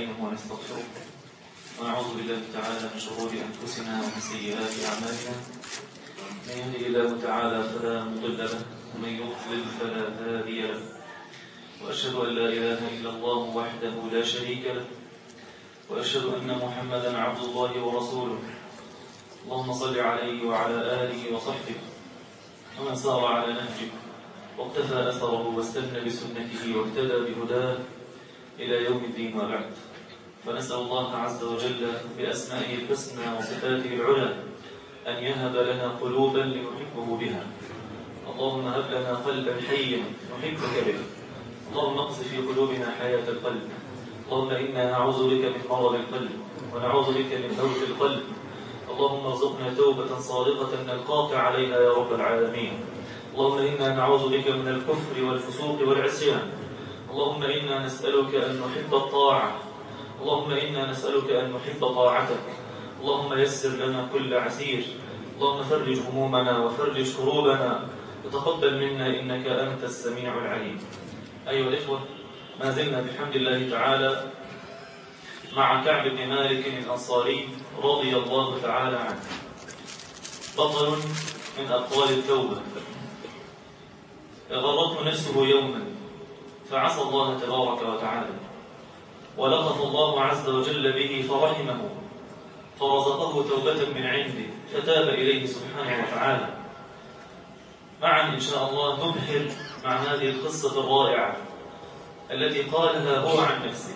ونستعينه ونستغفره ونعوذ بالله تعالى من شرور أنفسنا ومن سيئات أعمالنا من يهده الله تعالى فلا مضل له ومن يضلل فلا هادي له وأشهد أن لا إله إلا الله وحده لا شريك له وأشهد أن محمدا عبد الله ورسوله اللهم صل عليه وعلى آله وصحبه ومن سار على نهجه واقتفى أثره واستنى بسنته واهتدى بهداه إلى يوم الدين وبعد فنسأل الله عز وجل بأسمائه الحسنى وصفاته العلى أن يهب لنا قلوبا لنحبه بها اللهم هب لنا قلبا حيا نحبك به اللهم اقذف في قلوبنا حياة القلب اللهم إنا نعوذ بك من مرض القلب ونعوذ بك من موت القلب اللهم ارزقنا توبة صادقة نلقاك عليها يا رب العالمين اللهم إنا نعوذ بك من الكفر والفسوق والعصيان اللهم إنا نسألك أن نحب الطاعة اللهم إنا نسألك أن نحب طاعتك اللهم يسر لنا كل عسير اللهم فرج همومنا وفرج كروبنا وتقبل منا إنك أنت السميع العليم أيها الإخوة ما زلنا بحمد الله تعالى مع كعب بن مالك الأنصاري رضي الله تعالى عنه بطل من أبطال التوبة غرته نفسه يوما فعصى الله تبارك وتعالى ولطف الله عز وجل به فرحمه فرزقه توبة من عنده فتاب إليه سبحانه وتعالى معا إن شاء الله نبحر مع هذه القصة الرائعة التي قالها هو عن نفسه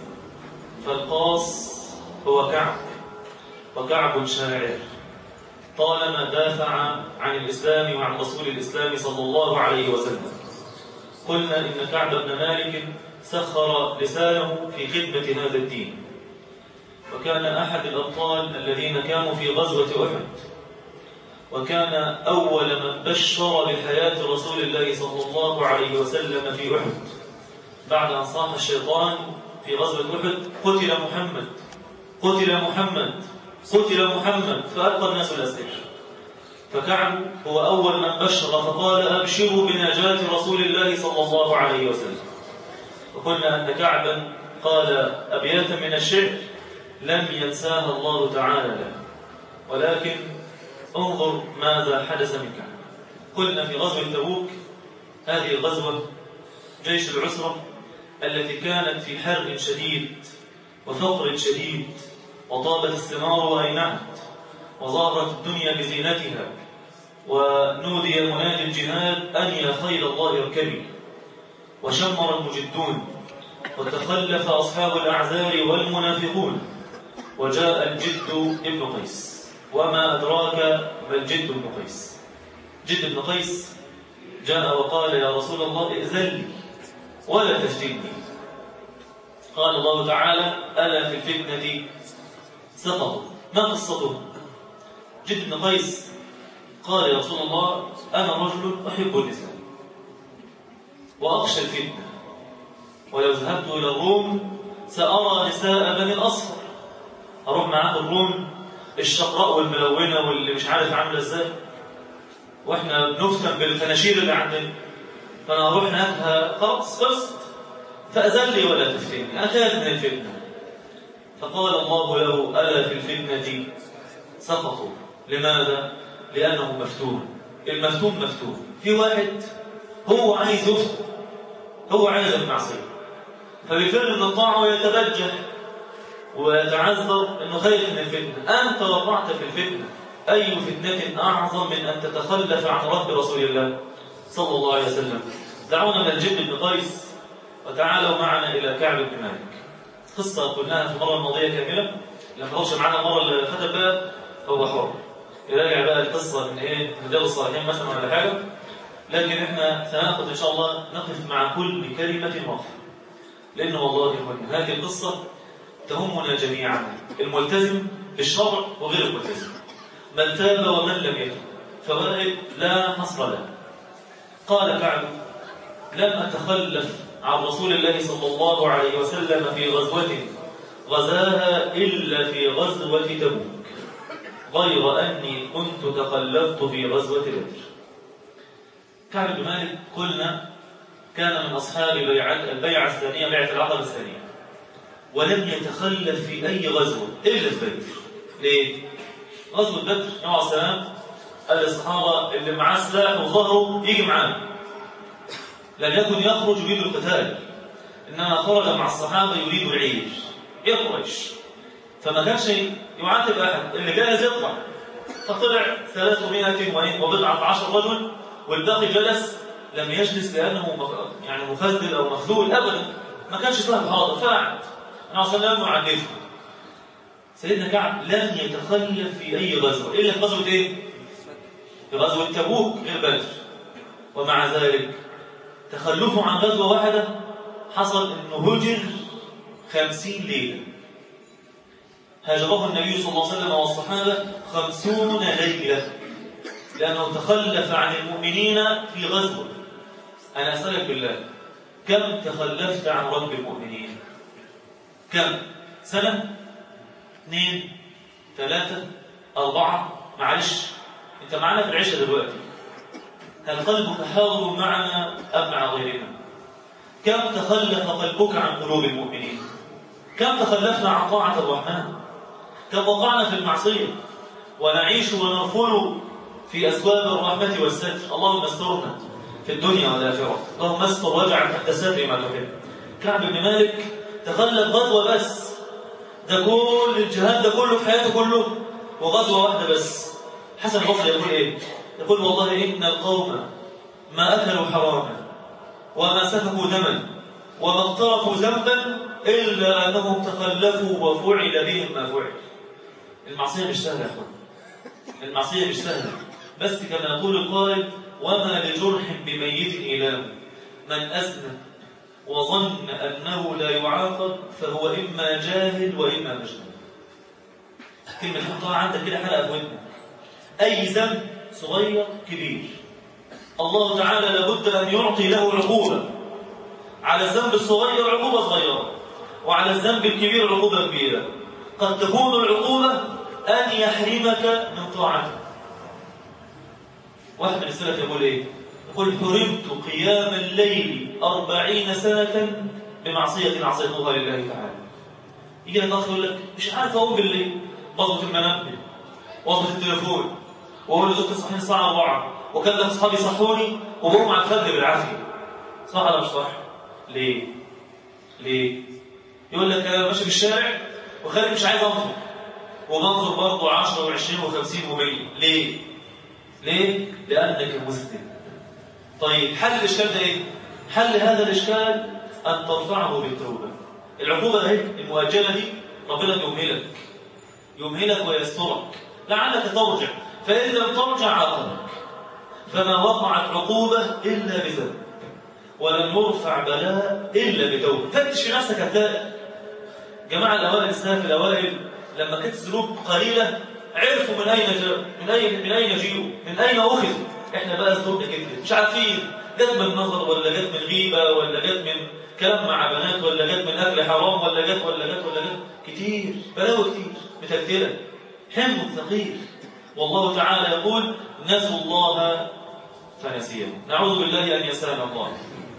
فالقاص هو كعب وكعب شاعر طالما دافع عن الإسلام وعن رسول الإسلام صلى الله عليه وسلم قلنا إن كعب بن مالك سخر لسانه في خدمة هذا الدين وكان أحد الأبطال الذين كانوا في غزوة أحد وكان أول من بشر بحياة رسول الله صلى الله عليه وسلم في أحد بعد أن صاح الشيطان في غزوة أحد قتل محمد قتل محمد قتل محمد فألقى الناس الأسئلة فكعب هو أول من بشر فقال أبشروا بنجاة رسول الله صلى الله عليه وسلم وقلنا أن كعبا قال أبياتا من الشعر لم ينساها الله تعالى له ولكن انظر ماذا حدث من كعب قلنا في غزوة تبوك هذه الغزوة جيش العسرة التي كانت في حر شديد وفقر شديد وطابت الثمار وأينعت وظهرت الدنيا بزينتها ونودي منادي الجهاد أن يا خيل الله اركبي وشمر المجدون وتخلف أصحاب الأعذار والمنافقون وجاء الجد ابن قيس وما أدراك ما الجد ابن قيس جد ابن قيس جاء وقال يا رسول الله ائذن لي ولا تفتني قال الله تعالى ألا في الفتنة سقطوا ما قصته جد بن قيس قال يا رسول الله أنا رجل أحب النساء وأخشى الفتنة ولو ذهبت إلى الروم سأرى نساء بني الأصفر أروح معاه الروم الشقراء والملونة واللي مش عارف عاملة ازاي واحنا بنفتن بالفناشير اللي عندنا فأنا أروح هناك خلاص خلصت فأذن لي ولا تفتني أخاف من الفتنة فقال الله له ألا في الفتنة سقطوا لماذا؟ لأنه مفتون المفتون مفتون في واحد هو عايز يفتن هو عايز المعصية فبفعل من الطاعة ويتبجح ويتعذر أنه خايف من الفتنة أنت وقعت في الفتنة أي فتنة أعظم من أن تتخلف عن رب رسول الله صلى الله عليه وسلم دعونا من الجد بن قيس وتعالوا معنا إلى كعب بن مالك قصة قلناها في المرة الماضية كاملة لما هوش معنا المرة اللي فاتت بقى هو حر يراجع بقى القصة من إيه من رجال الصالحين مثلا ولا حاجة لكن احنا سنأخذ إن شاء الله نقف مع كل كلمة واقفة لأنه والله يا هذه القصة تهمنا جميعا الملتزم بالشرع وغير الملتزم من تاب ومن لم يتب فوائد لا حصر له قال كعب لم أتخلف عن رسول الله صلى الله عليه وسلم في غزوة غزاها إلا في غزوة تبوك غير أني كنت تخلفت في غزوة بدر كعب بن مالك قلنا كان من أصحاب بيعة البيعة الثانية بيعة العقبة الثانية ولم يتخلف في أي غزوة إلا في بدر ليه؟ غزوة بدر النبي عليه السلام قال للصحابة اللي معاه سلاح وظهره يجي معاه لم يكن يخرج يريد القتال إنما خرج مع الصحابة يريد العيش يا قريش فما كانش يعاتب أحد اللي جاهز يطلع فطلع 300 وبضعة عشر رجل والباقي جلس لم يجلس لأنه يعني مخذل أو مخذول أبدا ما كانش فاهم حاضر فقعد أنا صلى الله عليه وسلم عنده سيدنا كعب لم يتخلف في أي غزوة إلا في غزوة إيه؟ في غزوة تبوك غير بدر ومع ذلك تخلفه عن غزوة واحدة حصل أنه هجر خمسين ليلة هاجره النبي صلى الله عليه وسلم والصحابة خمسون ليلة لأنه تخلف عن المؤمنين في غزوة أنا أسألك بالله كم تخلفت عن رب المؤمنين كم سنة اثنين ثلاثة أربعة معلش أنت معنا في العشاء دلوقتي هل قلبك حاضر معنا أم مع غيرنا كم تخلف قلبك عن قلوب المؤمنين كم تخلفنا عن طاعة الرحمن كم وقعنا في المعصية ونعيش ونرفل في أسباب الرحمة والستر اللهم استرنا في الدنيا والآخرة اللهم استر واجعل تحت ستر ما تحب كعب بن مالك تخلف غزوة بس ده كل الجهاد ده كله في حياته كله وغزوة واحدة بس حسن البصري يقول ايه يقول والله إن القوم ما أكلوا حراما وما سفكوا دما وما اقترفوا ذنبا إلا أنهم تخلفوا وفعل بهم ما فعل المعصية مش سهلة يا أخوان المعصية مش سهلة بس كما يقول القائل وما لجرح بميت إيلام من أذنب وظن أنه لا يعاقب فهو إما جاهل وإما مجنون كلمة حطها عندك كده حلقة مهمة أي ذنب صغير كبير الله تعالى لابد أن يعطي له عقوبة على الذنب الصغير عقوبة صغيرة وعلى الذنب الكبير عقوبة كبيرة قد تكون العقوبة أن يحرمك من طاعته واحد من السلف يقول إيه يقول حرمت قيام الليل أربعين سنة بمعصية عصيتها لله تعالى يجي لك أخ يقول لك مش عارف أقوم بالليل بضبط المنبه وأضبط التليفون وأقول لزوجتي صحيح الساعة 4 وكلم أصحابي صحوني وبقوم على الفجر بالعافية صح ولا مش صح؟ ليه؟ ليه؟ يقول لك أنا ماشي في الشارع وخارج مش عايز أنظر وبنظر برضه 10 و20 و50 و100 ليه؟ ليه؟ لأنك مسلم طيب حل الإشكال ده إيه؟ حل هذا الإشكال أن ترفعه بالتوبة العقوبة اهي المؤجلة دي ربنا يمهلك يمهلك ويسترك لعلك ترجع فإن لم ترجع عاقبك فما وقعت عقوبة إلا بذنب ولم يرفع بلاء إلا بتوبة فتش في نفسك هتلاقي جماعة الأوائل السنة في الأوائل لما كانت الذنوب قليلة عرفوا من أين جاءوا من أين من أين جيوا من أين أخذوا إحنا بقى ذنوبنا كده مش عارفين جت من نظر ولا جت من غيبة ولا جت من كلام مع بنات ولا جت من أكل حرام ولا جت ولا جت ولا جت كتير بلاوي كتير متكتلة حمل ثقيل والله تعالى يقول نسوا الله فنسيهم نعوذ بالله أن يسانا الله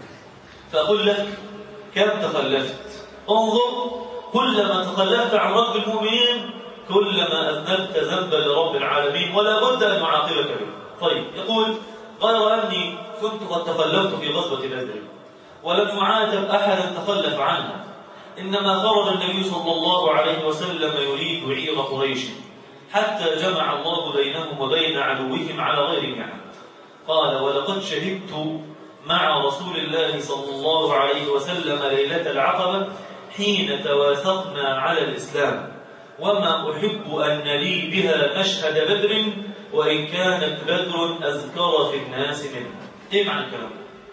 فأقول لك كم تخلفت انظر كلما تخلفت عن رب المؤمنين كلما أذنبت ذنبا لرب العالمين ولا بد أن يعاقبك به طيب يقول غير أني كنت قد تخلفت في غزوة بدر ولم يعاتب أحدا تخلف عنها إنما خرج النبي صلى الله عليه وسلم يريد عير قريش حتى جمع الله بينهم وبين عدوهم على غير نعم قال ولقد شهدت مع رسول الله صلى الله عليه وسلم ليلة العقبة حين تواثقنا على الإسلام وما أحب أن لي بها مشهد بدر وإن كانت بدر أذكر في الناس منها إيه معنى الكلام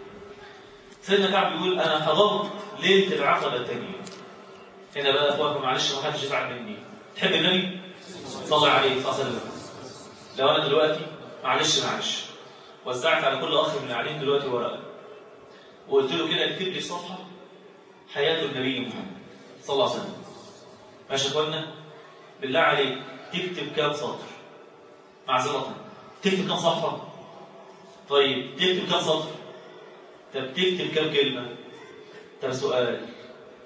سيدنا كعب يقول أنا حضرت ليلة العقبة الثانية هنا بقى أخواتكم معلش ما حدش يزعل مني تحب النبي صلى الله عليه وسلم لو أنا دلوقتي معلش معلش وزعت على كل أخ من اللي قاعدين دلوقتي ورقة وقلت له كده اكتب لي صفحة حياة النبي محمد صلى الله عليه وسلم ماشي يا اخوانا بالله عليك تكتب كام سطر معذرة تكتب كام صفحة طيب تكتب كام سطر طب تكتب كام كلمة طب سؤال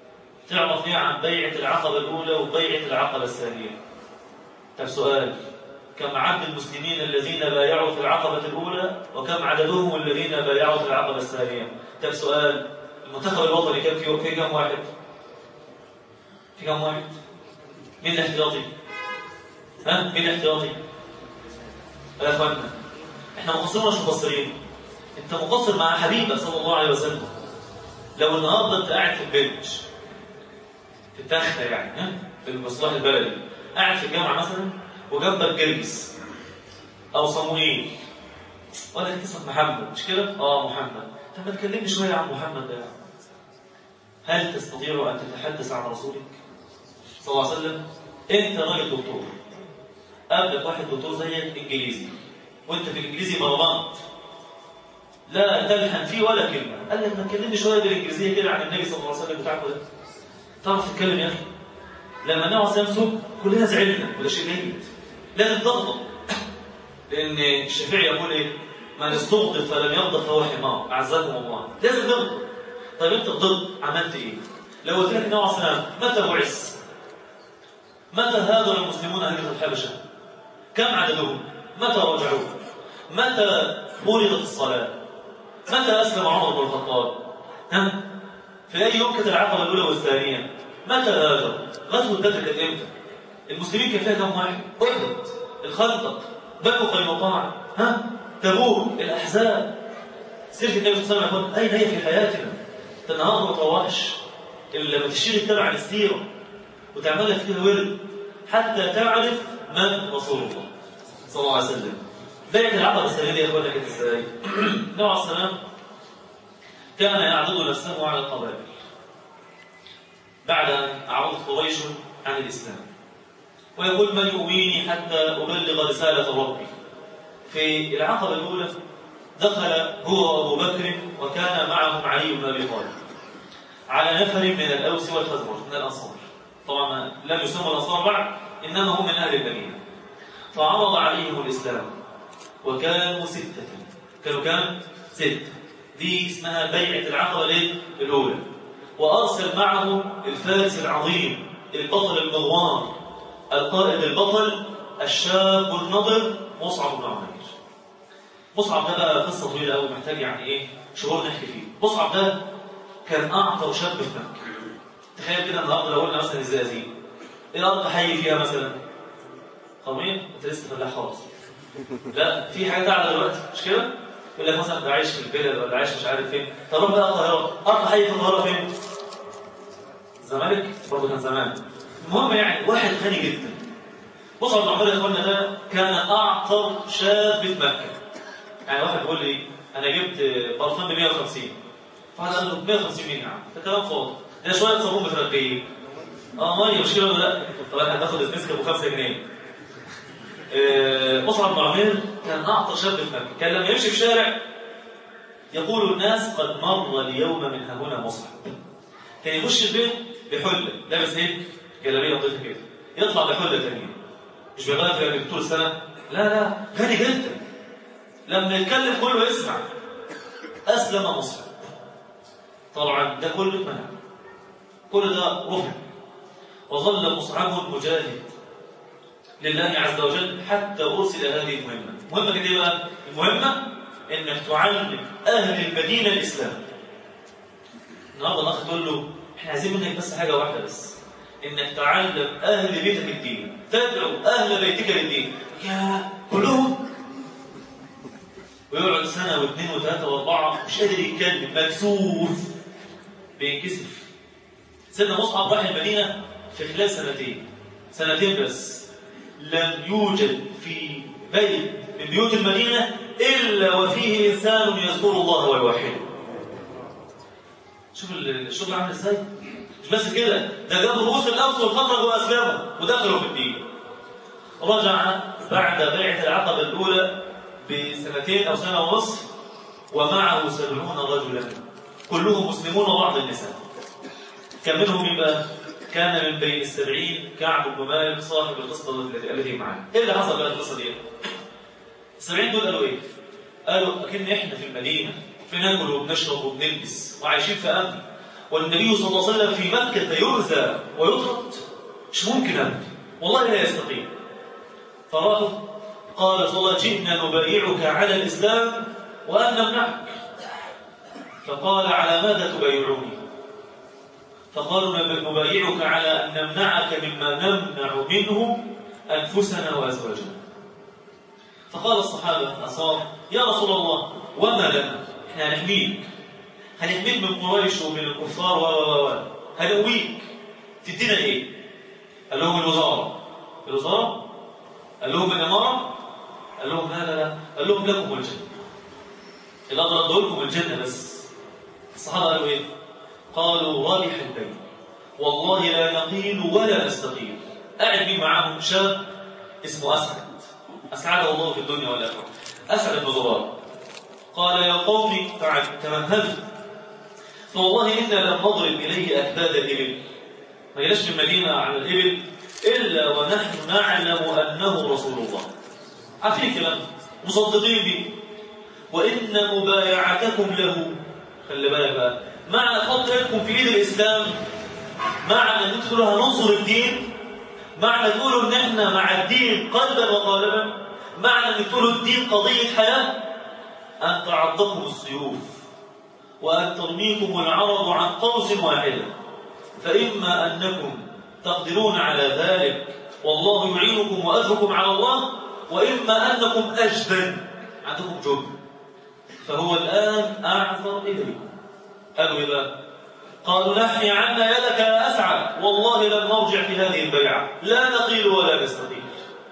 تعرف ايه عن بيعة العقبة الأولى وبيعة العقبة الثانية طب سؤال كم عدد المسلمين الذين بايعوا في العقبة الأولى وكم عددهم الذين بايعوا في العقبة الثانية طب سؤال المنتخب الوطني كم في في كم واحد في كم واحد مين الاحتياطي ها مين الاحتياطي يا اخوانا احنا مقصرين مش مقصرين انت مقصر مع حبيبك صلى الله عليه وسلم لو النهارده انت قاعد في البنش في التخته يعني ها في المصباح البلدي قاعد في الجامعه مثلا وجنبك جرجس او صموئيل ولا انت اسمك محمد مش كده اه محمد طب ما تكلمني شويه عن محمد ده هل تستطيع ان تتحدث عن رسولك صلى الله عليه وسلم انت راجل دكتور قابلك واحد دكتور زيك انجليزي وانت في الانجليزي بربنت لا تلحن فيه ولا كلمه قال لك ما تكلمني شويه بالانجليزيه كده عن النبي صلى الله عليه وسلم بتاعكم ده تعرف تتكلم يا اخي لما النبي عليه الصلاه كلنا زعلنا وده شيء جيد لازم تغضب لان الشافعي يقول ايه من استغضب فلم يغضب فهو حمار اعزكم الله لازم تغضب طيب انت غضبت عملت ايه لو قلت لك النبي عليه الصلاه متى بعث متى هاجر المسلمون هجرة الحبشة كم عددهم متى رجعوا متى فرضت الصلاة متى أسلم عمر بن الخطاب ها في أي يوم كانت العقبة الأولى والثانية متى هاجر غزوة بدر كانت إمتى المسلمين كان فيها كم واحد أحد الخندق بنو قينقاع ها تبوك الأحزاب سيرة النبي صلى الله عليه وسلم أين هي في حياتنا أنت النهارده ما تروحش إلا لما تشتري كتاب عن السيرة وتعمل لك فيها ورد حتى تعرف من رسول الله صلى الله عليه وسلم بيعة العقبة السنة دي يا اخوانا كانت ازاي؟ النبي عليه السلام كان يعضد نفسه على القبائل بعد أن أعرضت قريش عن الإسلام ويقول من يؤويني حتى أبلغ رسالة ربي في العقبة الأولى دخل هو أبو بكر وكان معهم علي بن أبي طالب على نفر من الأوس والخزرج من الأنصار طبعا لم يسمى الأنصار بعد إنما هم من أهل المدينة فعرض عليهم الإسلام وكانوا ستة كانوا كام؟ ستة دي اسمها بيعة العقبة ليه؟ الأولى وأرسل معه الفارس العظيم البطل المغوار القائد البطل الشاب النضر مصعب بن عمير مصعب ده بقى قصة طويلة قوي محتاج يعني إيه شهور نحكي فيه مصعب ده كان أعطر شاب في مكة تخيل كده النهارده لو قلنا مثلا الزقازيق ايه الارض حي فيها مثلا قومين انت لسه فلاح خالص لا في حاجات اعلى دلوقتي مش كده يقول لك مثلا ده عايش في البلد ولا عايش مش عارف فين طب روح بقى القاهره ارض حي في القاهره فين الزمالك برضه كان زمان المهم يعني واحد غني جدا بص عبد الرحمن يا اخوانا ده كان اعطر شاب في مكه يعني واحد بيقول لي انا جبت برفان ب 150 فواحد قال له 150 مين يا عم ده كلام فاضي ده شويه صابون مترقيين اه ميه مش كده ولا لا طب احنا هناخد النسكه ب 5 جنيه مصعب بن عمير كان اعطى شاب في مكه كان لما يمشي في شارع يقول الناس قد مر اليوم من ها هنا مصعب كان يخش البيت بحله لابس هيك جلابيه لطيفه كده يطلع بحله ثانيه مش بيغير في طول السنه لا لا غني جدا لما يتكلم كله يسمع اسلم مصعب طبعا ده كله منع كل ده رفع وظل مصعب مجاهد لله عز وجل حتى أرسل هذه المهمة المهمة كده بقى المهمة انك تعلم أهل المدينة الإسلام النهارده الأخ تقول له احنا عايزين منك بس حاجة واحدة بس انك تعلم أهل بيتك الدين تدعو أهل بيتك للدين يا كلهم ويقعد سنة واثنين وثلاثة وأربعة مش قادر يتكلم مكسوف بينكسف سيدنا مصعب راح المدينة في خلال سنتين سنتين بس لم يوجد في بيت من بيوت المدينة إلا وفيه إنسان يذكر الله ويوحده شوف الشغل عامل ازاي مش بس كده ده جاب رؤوس الأوس والخطر وأسلامه ودخلوا في الدين رجع بعد بيعة العقبة الأولى بسنتين أو سنة ونصف ومعه سبعون رجلا كلهم مسلمون وبعض النساء كان منهم يبقى كان من بين السبعين كعب بن مالك صاحب القصة التي معاه ايه اللي حصل بقى القصة دي السبعين دول قالوا ايه قالوا اكن احنا في المدينة بناكل وبنشرب وبنلبس وعايشين في امن والنبي صلى الله عليه وسلم في مكة يؤذى ويطرد مش ممكن أبدا والله لا يستقيم فراحوا قال صلى الله جئنا نبايعك على الإسلام وأن نمنعك فقال على ماذا تبايعوني فقالوا نبايعك على أن نمنعك مما نمنع منه أنفسنا وأزواجنا فقال الصحابة الأنصار يا رسول الله وما لنا احنا هنحميك هنحميك من قريش ومن الكفار و و و هنقويك تدينا ايه؟ قال لهم الوزارة الوزارة؟ قال لهم الإمارة؟ قال لهم لا لا لا قال لهم لكم الجنة اللي أقدر أدعو لكم الجنة بس الصحابة قالوا إيه؟ قالوا رابح البيت والله لا نقيل ولا نستقيل قاعد مين معاهم شاب اسمه أسعد أسعده الله في الدنيا والآخرة أسعد بن زرار قال يا قوم تمهلوا فوالله إنا لم نضرب إليه أكباد الإبل ما يلاش من المدينة على الإبل إلا ونحن نعلم أنه رسول الله عارفين الكلام مصدقين به وإن مبايعتكم له خلي بالك بقى معنى حط يدكم في ايد الاسلام معنى ان انتوا هننصر الدين معنى تقولوا ان احنا مع الدين قلبا وقالبا معنى ان تقولوا الدين قضيه حياه ان تعضكم السيوف وان ترميكم العرض عن قوس واحده فاما انكم تقدرون على ذلك والله يعينكم واجركم على الله واما انكم اجبن عندكم جبن فهو الان اعذر اليكم قالوا ايه بقى؟ قالوا نحي عنا يدك يا اسعد والله لن نرجع في هذه البيعه لا نقيل ولا نستقيل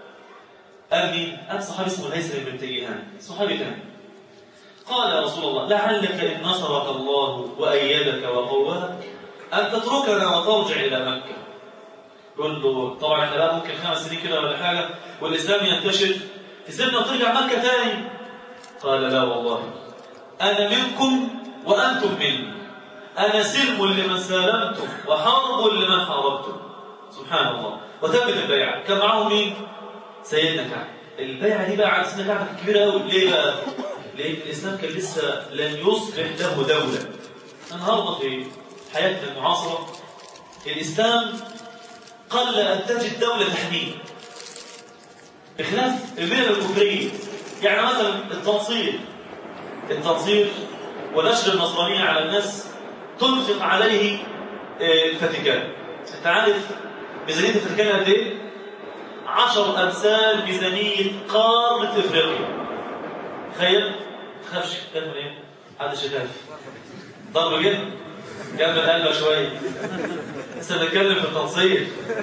قال مين؟ قال صحابي اسمه هيثم بن تيهان صحابي ثاني قال يا رسول الله لعلك ان نصرك الله وايدك وقواك ان تتركنا وترجع الى مكه يقول له طبعا احنا بقى ممكن خمس سنين كده ولا حاجه والاسلام ينتشر تسيبنا وترجع مكه ثاني قال لا والله انا منكم وأنتم مني أنا سلم لمن سالمتم وحرب لمن حاربتم سبحان الله وثبت البيعة كان معه مين؟ سيدنا كعب البيعة دي بقى على سيدنا كعب كبيرة قوي ليه بقى؟ لأن الإسلام كان لسه لم يصبح له دولة النهارده في حياتنا المعاصرة الإسلام قل أن تجد دولة تحميه بخلاف الملل الكفرية يعني مثلا التنصير التنصير ونشر النصرانية على الناس تنفق عليه الفاتيكان انت عارف ميزانية الفاتيكان قد ايه؟ عشر أمثال ميزانية قارة إفريقيا تخيل تخافش خايف من ايه؟ محدش يخاف ضرب جد جنب القلب شوية لسه بنتكلم في التنصير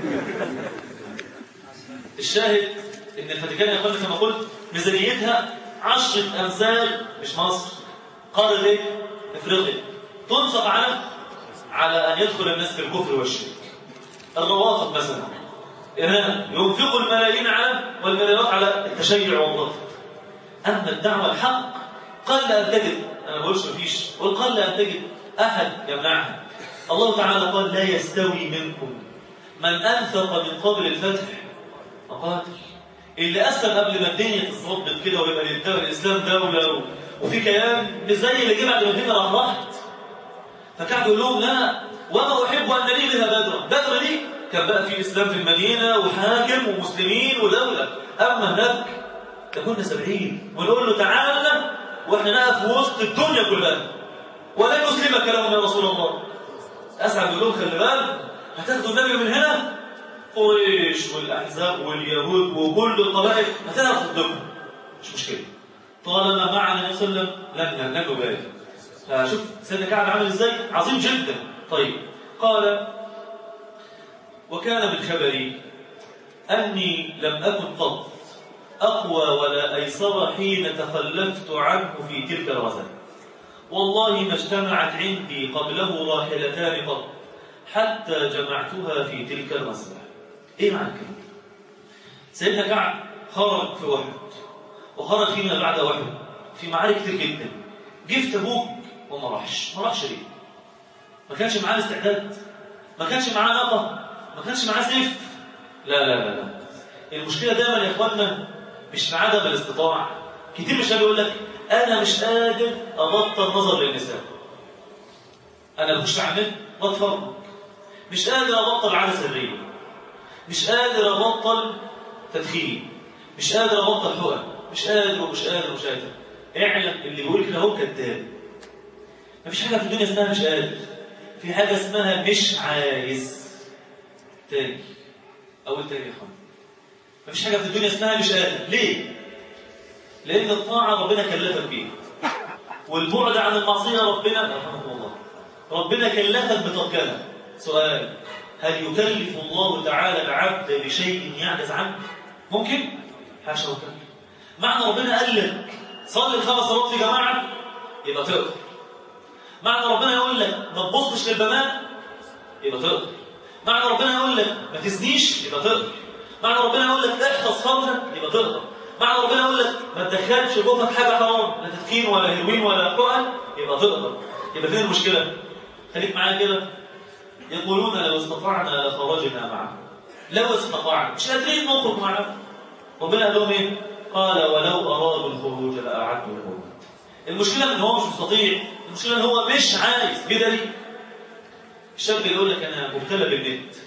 الشاهد ان الفاتيكان يا اخوانا كما قلت ميزانيتها عشرة أمثال مش مصر قارة ايه؟ افريقيا تنفق على على ان يدخل الناس في الكفر والشرك الروافض مثلا ايران ينفق الملايين على والمليارات على التشيع والضغط اما الدعوه الحق قل ان تجد انا ما بقولش مفيش قل قل ان تجد احد يمنعها الله تعالى قال لا يستوي منكم من انفق من قبل الفتح وقاتل اللي اسلم قبل ما الدنيا تتظبط كده ويبقى الاسلام دوله وفي كيان مش زي اللي جه بعد ما الدنيا راح راحت فكعب يقول لهم لا وما احب ان لي بها بدرا بدر دي كان بقى في اسلام في المدينه وحاكم ومسلمين ودوله اما هناك كنا سبعين ونقول له تعالى واحنا نقف وسط الدنيا كلها ولن يسلمك لهم يا رسول الله اسعد يقول لهم خلي بالك هتاخدوا النبي من هنا قريش والاحزاب واليهود وكل القبائل هتاخد ضدكم مش مشكله طالما معنا النبي صلى الله عليه وسلم لن لن نبالي فشوف سيدنا كعب عامل ازاي عظيم جدا طيب قال وكان من خبري اني لم اكن قط اقوى ولا ايسر حين تخلفت عنه في تلك الغزوه والله ما اجتمعت عندي قبله راحلتان قط حتى جمعتها في تلك الغزوه ايه معنى كده سيدنا كعب خرج في وحد وخرج فيما بعد وحد في معارك كتير جدا جه في تبوك وما راحش ما راحش ليه ما كانش معاه استعداد ما كانش معاه نقة ما كانش معاه سيف لا لا لا لا المشكلة دايما يا اخوانا مش في عدم الاستطاعة كتير مش يقول لك انا مش قادر ابطل نظر للنساء انا بخش على النت بتفرج مش قادر ابطل عاده سريه مش قادر ابطل تدخين مش قادر ابطل حقن مش قادر ومش قادر ومش قادر اعلم اللي بيقول كده هو كذاب مفيش حاجه في الدنيا اسمها مش قادر في حاجه اسمها مش عايز تاني اول تاني يا اخوان مفيش حاجه في الدنيا اسمها مش قادر ليه لان الطاعه ربنا كلفك بيها والبعد عن المعصيه ربنا رحمه الله ربنا كلفك بتركها سؤال هل يكلف الله تعالى العبد بشيء يعجز عنه ممكن حاشا وكلا معنى ربنا قال لك صلي الخمس صلوات في جماعه يبقى تقدر معنى ربنا يقول لك ما تبصش للبنات يبقى تقدر معنى ربنا يقول لك ما تزنيش يبقى تقدر معنى ربنا يقول لك احفظ فرجك يبقى تقدر معنى ربنا يقول لك ما تدخلش جوفك حاجه حرام لا تدخين ولا هيروين ولا حقن يبقى تقدر يبقى فين المشكله خليك معايا كده يقولون لو استطعنا لخرجنا معه لو استطعنا مش قادرين نخرج معه ربنا قال لهم ايه قال ولو ارادوا الخروج لاعدوا له المشكله ان هو مش مستطيع المشكله ان هو مش عايز بدليل الشاب اللي يقول لك انا مبتلى بالنت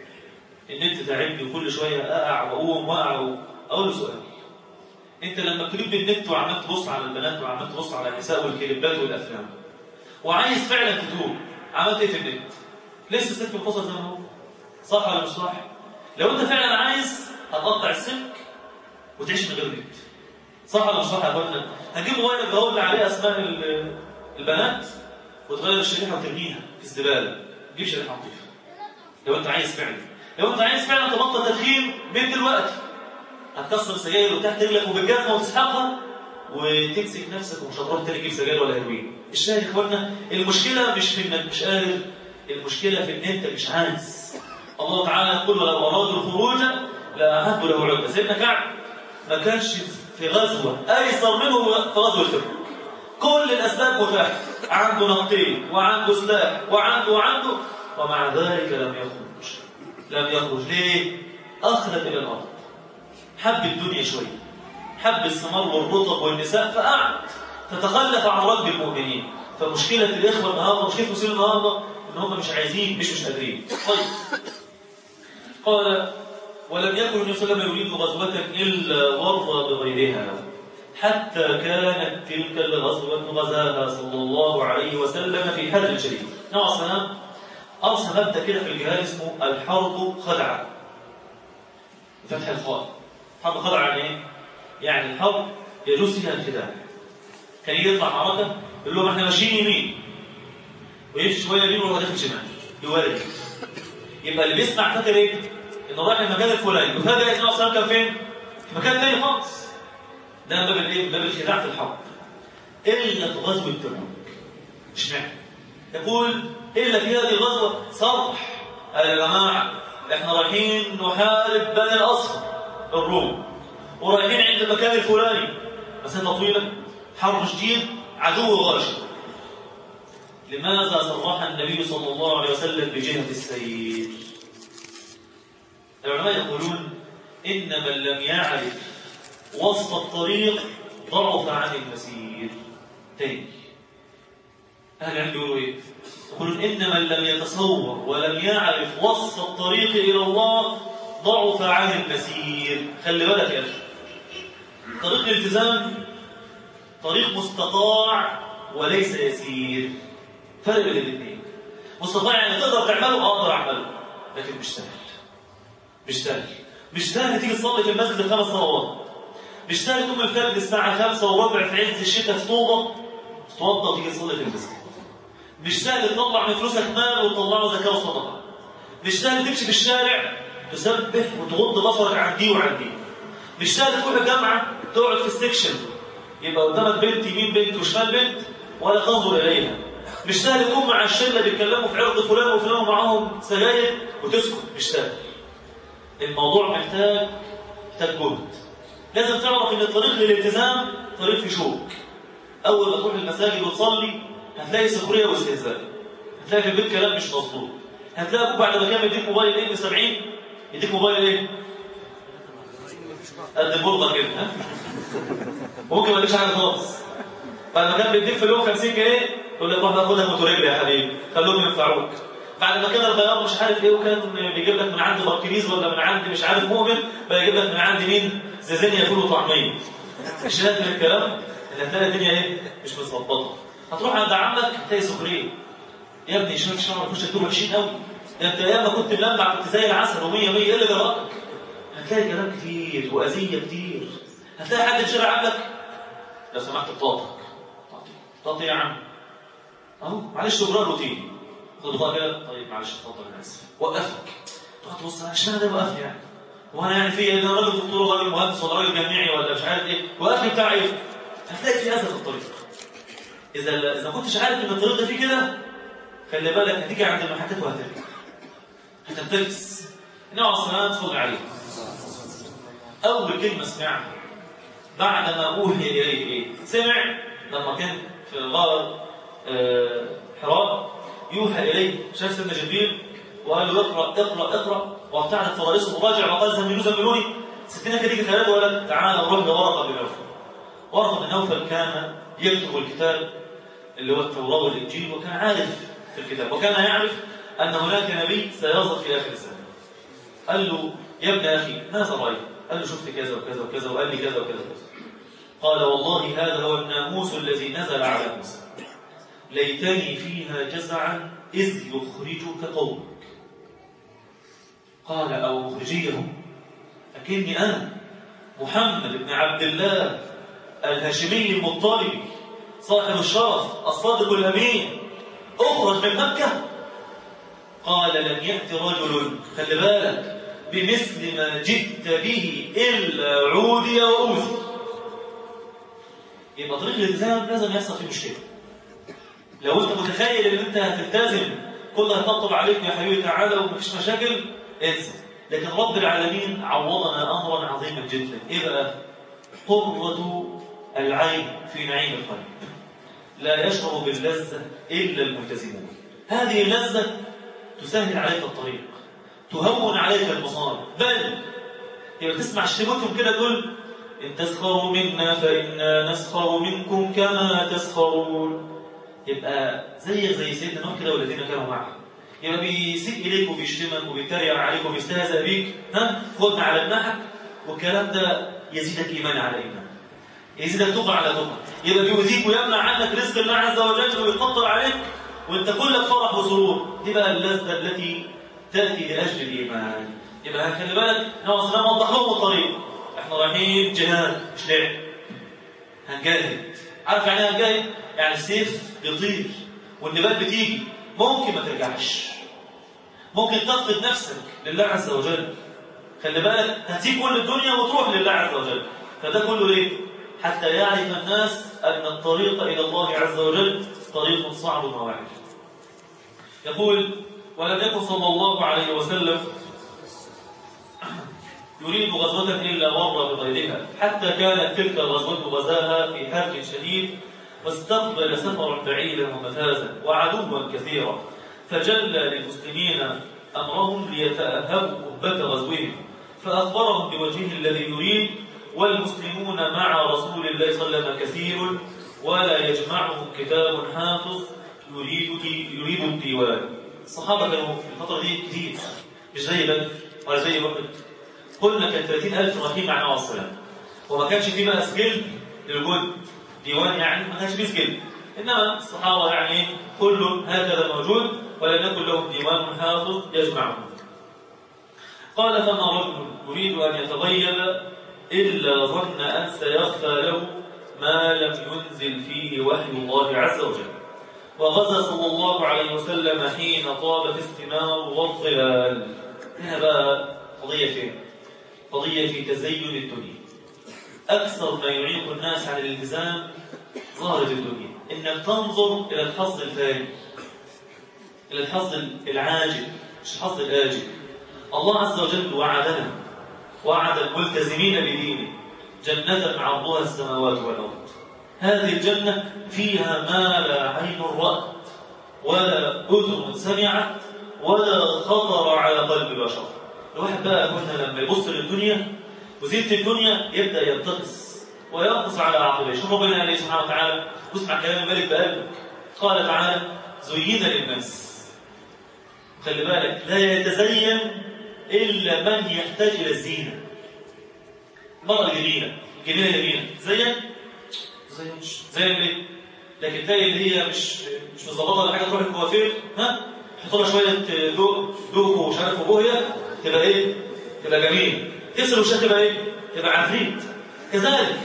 النت تعبني وكل شويه اقع واقوم واقع اقول له سؤال انت لما كليب بالنت وعملت تبص على البنات وعملت تبص على النساء والكليبات والافلام وعايز فعلا تتوب عملت ايه في النت لسه السلك منفصل زي ما هو صح ولا مش صح لو انت فعلا عايز هتقطع السلك وتعيش من غير نت صح ولا مش صح يا اخوانا هتجيب موبايل الجوال اللي عليه اسماء البنات وتغير الشريحه وترميها في الزباله تجيب شريحه نظيفه لو انت عايز فعلا لو انت عايز فعلا تبطل تدخين من دلوقتي هتكسر السجاير وتحت رجلك وبالجزمه وتسحقها وتمسك نفسك ومش هتروح تاني تجيب سجاير ولا هيروين الشاهد يا اخوانا المشكله مش في انك مش قادر المشكله في ان انت مش عايز الله تعالى يقول ولو ارادوا الخروج لاعدوا له عده سيدنا كعب ما كانش في غزوه ايسر منه في غزوه تبوك كل الاسباب متاحه عنده نقطين وعنده سلاح وعنده وعنده ومع ذلك لم يخرج لم يخرج ليه اخلد الى الارض حب الدنيا شويه حب الثمار والرطب والنساء فقعد فتخلف عن رب المؤمنين فمشكله الاخوه النهارده مشكله المسلمين النهارده ان هم مش عايزين مش مش قادرين طيب قال ولم يكن النبي صلى الله عليه وسلم يريد غزوه الا ورى بغيرها حتى كانت تلك الغزوة غزاها صلى الله عليه وسلم في حرب الشريف نوع السلام أرسل مبدأ كده في الجهاد اسمه الحرب خدعة فتح الخاء حرب خدعة يعني ايه؟ يعني الحرب يجوز فيها الخداع كان يطلع معركة يقول لهم احنا ماشيين يمين ويمشي شوية يمين ويروح داخل شمال يورد يبقى اللي بيسمع فاكر ايه؟ انه رايح المكان الفلاني وفجأة النبي صلى الله عليه وسلم كان فين؟ في مكان تاني خالص ده باب الايه باب الخداع في الحرب الا في غزوه تبوك اشمعنى يقول الا في هذه الغزوه صرح قال يا جماعه احنا رايحين نحارب بني الاصفر الروم ورايحين عند المكان الفلاني مسافه طويله حرب شديد عدو غاشم لماذا صرح النبي صلى الله عليه وسلم بجهه السير العلماء يقولون ان من لم يعرف وسط الطريق ضعف عن المسير تاني أهل العلم يقولوا إيه؟ يقولون إن من لم يتصور ولم يعرف وسط الطريق إلى الله ضعف عن المسير خلي بالك يا أخي طريق الالتزام طريق مستطاع وليس يسير فرق بين الاثنين مستطاع يعني تقدر تعمله اقدر اعمله لكن مش سهل مش سهل مش سهل تيجي تصلي في المسجد الخمس صلوات مش سهل تقوم الفجر الساعة خمسة وربع في عز الشتاء في طوبة تتوضى وتيجي تصلي في المسجد مش سهل تطلع من فلوسك مال وتطلعه زكاة وصدقة مش سهل تمشي في الشارع تسبح وتغض بصرك عن دي وعن دي مش سهل تروح الجامعة تقعد في السكشن يبقى قدامك بنت يمين بنت وشمال بنت ولا تنظر إليها مش سهل تكون مع الشلة بيتكلموا في عرض فلان وفلان ومعاهم سجاير وتسكت مش سهل الموضوع محتاج محتاج جهد لازم تعرف ان الطريق للالتزام طريق في شوك اول ما تروح المساجد وتصلي هتلاقي سخريه واستهزاء هتلاقي في البيت كلام مش مظبوط هتلاقي ابوك بعد ما كان يديك موبايل ايه ب 70 يديك موبايل ايه قد البرده كده ها ممكن ما يديكش حاجه خالص بعد ما كان بيديك في اليوم 50 جنيه يقول لك روح خدها موتوريلا يا حبيبي خلوهم ينفعوك بعد ما كان الغيار مش عارف ايه وكان بيجيب لك من عند باركنيز ولا من عند مش عارف مؤمن بقى يجيب لك من عند مين زازينيا فول وطعميه مش من الكلام اللي هتلاقي الدنيا ايه مش متظبطه هتروح عند عمك تلاقي سخريه يا ابني شويه شعر وش دول وحشين قوي ده انت ايام ما كنت ملمع كنت زي العسل و100 100 ايه اللي جرالك هتلاقي كلام كتير واذيه كتير هتلاقي حد يشير عقلك لو سمحت بطاقتك بطاقتي يا عم اهو معلش تجرى روتين خد بطاقه كده طيب معلش اتفضل انا اسف وقفك تقعد تبص اشمعنى ده وقف يعني وانا يعني في ايه انا راجل دكتور ولا راجل مهندس ولا راجل جامعي ولا مش عارف ايه وقفني بتاع ايه هتلاقي في اذى في الطريق اذا اذا ما كنتش عارف ان الطريق ده فيه كده خلي بالك هتيجي عند المحطات وهترجع هتنتكس النبي عليه الصلاه والسلام عليه اول كلمه سمعها بعد ما اوحي اليه ايه سمع لما كان في غار آه، حراء يوحى اليه شاف سيدنا جبريل وقال له اقرا اقرا اقرا وابتعدت فرائسه مراجع وقال زملوا زملوني ستنا كده ثلاثه ولد تعالى نروح لورقه بن نوفل ورقه بن نوفل كان يكتب الكتاب اللي هو التوراه والانجيل وكان عارف في الكتاب وكان يعرف ان هناك نبي سيظهر في اخر الزمان قال له يا ابن اخي ماذا رايت؟ قال له شفت كذا وكذا وكذا وقال لي كذا وكذا وكذا قال والله هذا هو الناموس الذي نزل على موسى ليتني فيها جزعا إذ يخرجك قومك قال أو مخرجيهم أكني أنا محمد بن عبد الله الهاشمي المطلبي صاحب الشرف الصادق الأمين أخرج من مكة قال لن يأتي رجل خلي بالك بمثل ما جئت به إلا عودي وأوذي يبقى طريق الالتزام لازم يحصل فيه مشكله لو انت متخيل ان انت هتلتزم كل هيطبطب عليك يا حبيبي تعالى ومفيش مشاكل انسى لكن رب العالمين عوضنا امرا عظيما جدا ايه بقى قرة العين في نعيم القلب لا يشعر باللذة إلا الملتزمون هذه اللذة تسهل عليك الطريق تهون عليك المصائب بل يبقى تسمع شتمتهم كده تقول إن تسخروا منا فإنا نسخر منكم كما تسخرون يبقى زيك زي سيدنا نوح كده والذين كانوا معه يبقى بيسيء إليك وبيشتمك وبيتريق عليك وبيستهزأ بيك ها خدنا على جناحك والكلام ده يزيدك إيمان على إيمان يزيدك تقع على تقع يبقى بيؤذيك ويمنع عنك رزق الله عز وجل ويقطر عليك وانت كلك فرح وسرور دي بقى اللذة التي تأتي لأجل الإيمان يبقى خلي بالك نوع السلام وضح لهم الطريق احنا رايحين جهاد مش لعب هنجاهد عارف يعني ايه هنجاهد يعني السيف بيطير والنبال بتيجي ممكن ما ترجعش ممكن تفقد نفسك لله عز وجل خلي بالك هتسيب كل الدنيا وتروح لله عز وجل فده كله ليه حتى يعرف الناس ان الطريق الى الله عز وجل طريق صعب وواعد يقول ولم يكن صلى الله عليه وسلم يريد غزوة إلا مر بغيرها حتى كانت تلك الغزوة غزاها في حرب شديد واستقبل سفرا بعيدا ومفازا وعدوا كثيرا فجلى للمسلمين أمرهم ليتأهبوا أهبة غزوهم فأخبرهم بوجهه الذي يريد والمسلمون مع رسول الله صلى الله عليه وسلم كثير ولا يجمعهم كتاب حافظ يريد يريد الديوان الصحابة كانوا في الفترة دي كتير مش زي بدر ولا زي بدر قلنا كان 30000 رايحين مع النبي السلام وما كانش فيه بقى سجل للجند ديوان يعني ما كانش فيه سجل انما الصحابه يعني كل هكذا موجود ولم يكن لهم ديوان حافظ يجمعهم قال فما رجل يريد ان يتغيب الا ظن ان سيخفى له ما لم ينزل فيه وحي الله عز وجل وغزا صلى الله عليه وسلم حين طابت الثمار والظلال هنا بقى قضيه فين قضية في تزين الدنيا أكثر ما يعيق الناس على الالتزام ظاهرة الدنيا إنك تنظر إلى الحظ الفاني إلى الحظ العاجل مش الحظ الآجل الله عز وجل وعدنا وعد الملتزمين بدينه جنة عرضها السماوات والأرض هذه الجنة فيها ما لا عين رأت ولا أذن سمعت ولا خطر على قلب بشر الواحد بقى كنا لما يبص للدنيا وزينة الدنيا يبدأ ينتقص وينقص على عقبه شوف ربنا قال ايه سبحانه وتعالى واسمع كلام الملك بقلبك قال تعالى زين للناس خلي بالك لا يتزين إلا من يحتاج إلى الزينة المرأة الجميلة الجميلة جميلة زين زينش زين ليه لكن تلاقي اللي هي مش مش مظبطه ولا حاجه تروح الكوافير ها تحط لها شويه ذوق ذوق ومش عارف وبوهيه تبقى ايه تبقى جميل تغسل وشها تبقى ايه تبقى عفريت كذلك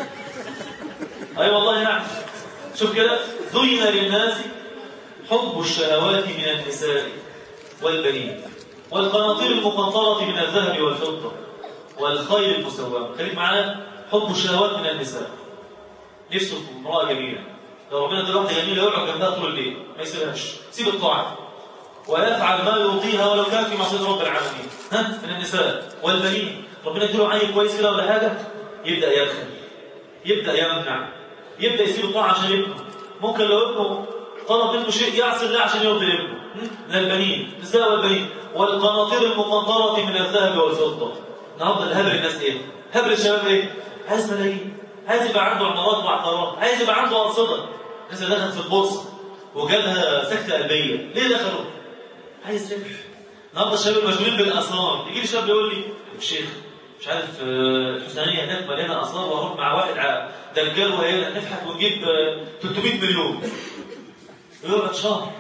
اي أيوة والله نعم شوف كده زين للناس حب الشهوات من النساء والبنين والقناطير المقنطرة من الذهب والفضة والخيل المسومة خليك معانا حب الشهوات من النساء نفسه في امرأة جميلة لو ربنا ادى واحدة جميلة يقعد جنبها طول الليل ما يسيبهاش سيب الطاعة ويفعل ما يرضيها ولو كان في معصية رب العالمين ها من النساء والبنين ربنا يديله عين كويس كده ولا حاجة يبدأ يدخل يبدأ يمنع يبدأ يسيب الطاعة عشان ابنه ممكن لو ابنه طلب منه شيء يعصي الله عشان يرضي ابنه من البنين النساء والبنين والقناطير المقنطرة من الذهب والفضة النهارده اللي هبل الناس ايه؟ هبل الشباب ايه؟ عايز ملايين عايز يبقى عنده عمارات وعقارات عايز يبقى عنده أرصدة الناس اللي دخلت في البورصة وجالها سكتة قلبية ليه دخلوا؟ عايز ربح النهارده الشباب المشغولين بالاسرار يجي لي شاب يقول لي الشيخ مش عارف الحسينيه هناك مليانه اسرار وهروح مع واحد دجال وهي نفحت ونجيب 300 مليون ويقعد شهر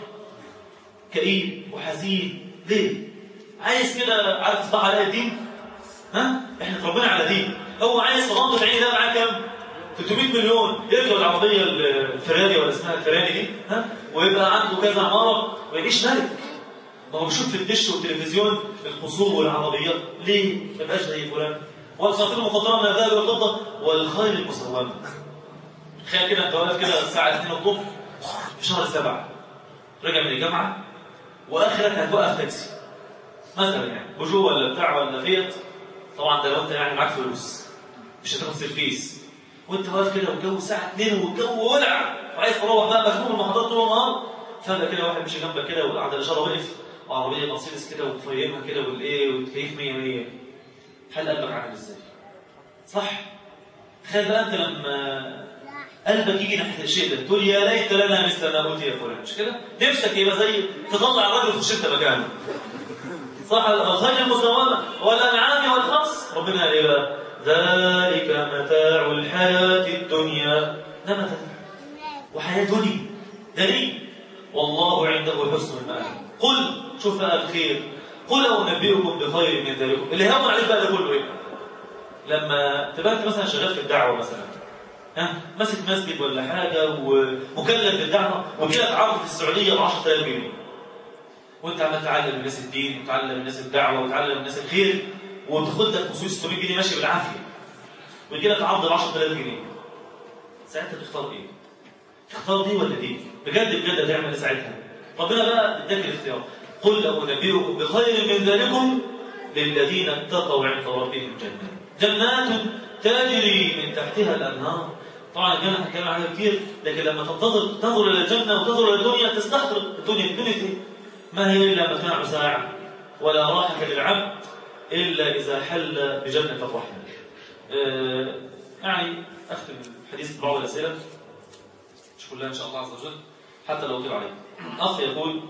كئيب وحزين ليه؟ عايز كده عارف تصبح على دين؟ ها؟ احنا اتربينا على دين هو عايز في غمضة عيني ده معاه كام؟ 300 مليون يركب العربية الفراري ولا اسمها الفراري دي ها؟ ويبقى عنده كذا عمارة ويعيش ملك ما هو بيشوف في الدش والتلفزيون القصور والعربيات ليه ما يبقاش زي فلان والخطير المخضرة من الذهب والفضة والخيل المسومة تخيل كده انت واقف كده الساعة 2 الظهر في شهر سبعة راجع من الجامعة واخرك هتوقف تاكسي مثلا يعني بوجو ولا بتاع ولا فيت طبعا ده لو انت يعني معاك فلوس مش هتاخد سيرفيس وانت واقف كده والجو الساعة 2 والجو ولع وعايز تروح بقى مخنوق المحاضرات طول النهار فجأة كده واحد مشي جنبك كده والقعدة الإشارة وقف وعربية مرسيدس كده وتفيمها كده والايه وتكيف 100 100 هل قلبك عامل ازاي؟ صح؟ تخيل بقى انت لما قلبك يجي ناحيه الشيء ده تقول يا ليت لنا مثل ما اوتي فلان مش كده؟ نفسك يبقى زي تطلع الراجل في الشده مكانه صح الخيل المسومه والانعام والخص ربنا قال ايه بقى؟ ذلك متاع الحياه الدنيا ده متاع وحياه دنيا دليل والله عنده حسن المآب قل شوف بقى الخير قل أنبئكم بخير من ذلكم اللي هون عليك بقى ده كله ايه لما تبقى انت مثلا شغال في الدعوه مثلا ها ماسك مسجد ولا حاجه ومكلف بالدعوه وجالك عرض في السعوديه ب 10000 جنيه وانت عمال تعلم الناس الدين وتعلم الناس الدعوه وتعلم الناس الخير وتاخد لك خصوص 600 جنيه ماشي بالعافيه ويجي لك عرض ب 10000 جنيه ساعتها تختار ايه؟ تختار دي ولا دي؟ بجد بجد هتعمل ايه ساعتها؟ ربنا بقى اداك الاختيار قل أنبئكم بخير من ذلكم للذين اتقوا عند ربهم جنات جنات تجري من تحتها الأنهار طبعا الجنة هنتكلم عليها كتير لكن لما تنتظر تنظر إلى الجنة وتنظر إلى الدنيا تستحضر الدنيا الدنيا دي ما هي إلا متاع ساعة ولا راحة للعبد إلا إذا حل بجنة الرحمن آه يعني أختم الحديث ببعض الأسئلة مش كلها إن شاء الله عز وجل حتى لو طلع عليه أخ يقول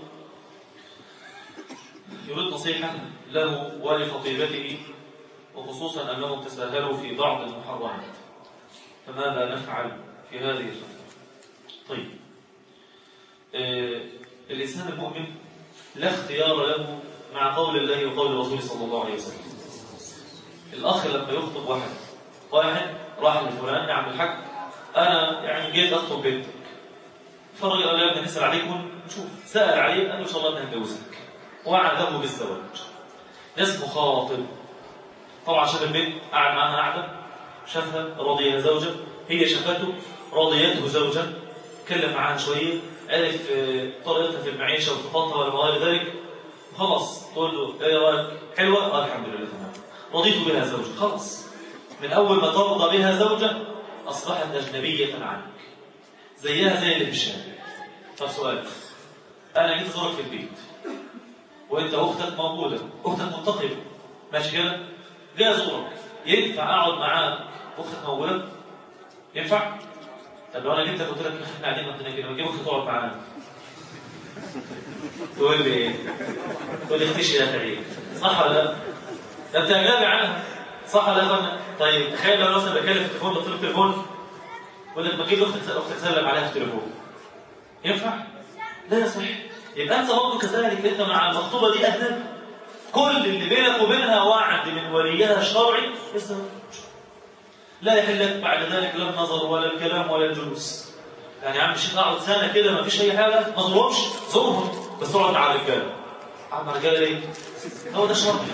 يريد نصيحة له ولخطيبته وخصوصا أنهم تساهلوا في بعض المحرمات فماذا نفعل في هذه الفترة طيب آه الإنسان المؤمن لا اختيار له مع قول الله وقول الرسول صلى الله عليه وسلم الأخ لما يخطب واحد واحد راح لفلان يا عم الحاج أنا يعني جيت أخطب بنتك فالراجل قال له يا ابني نسأل عليك ونشوف سأل عليه قال له إن شاء الله هنجوزك وعده بالزواج ناس مخاطب طبعا شاف البنت قعد معاها قعده شافها رضيها زوجا هي شافته رضيته زوجا تكلم معاها شويه عرف طريقتها في المعيشه وخططها ولا ما غير ذلك خلاص تقول له ايه رايك حلوه اه الحمد لله تمام رضيت بها زوجا خلاص من اول ما ترضى بها زوجا اصبحت اجنبيه عنك زيها زي اللي في الشارع طب سؤال انا جيت ازورك في البيت وانت اختك موجوده اختك منتقبه ماشي كده جاي ازورك ينفع اقعد معاك اختك موجوده ينفع طب لو انا جبتك قلت لك احنا قاعدين عندنا كده ما تجيب اختك تقعد معانا تقول لي ايه تقول لي اختشي يا تعيب صح ولا لا ده انت اجنبي عنها صح ولا لا طيب تخيل لو مثلا بكلم في التليفون بطلب تليفون يقول لك بجيب اختك اختك سلم عليها في التليفون ينفع لا يصح يبقى انت برضه كذلك انت مع المخطوبه دي اجنبي كل اللي بينك وبينها وعد من وليها الشرعي لسه لا يحل لك بعد ذلك لا النظر ولا الكلام ولا الجلوس يعني يا عم الشيخ اقعد سنه كده ما فيش اي حاجه ما اظلمش زورهم بس اقعد مع الرجاله اقعد مع الرجاله ليه؟ هو ده شرط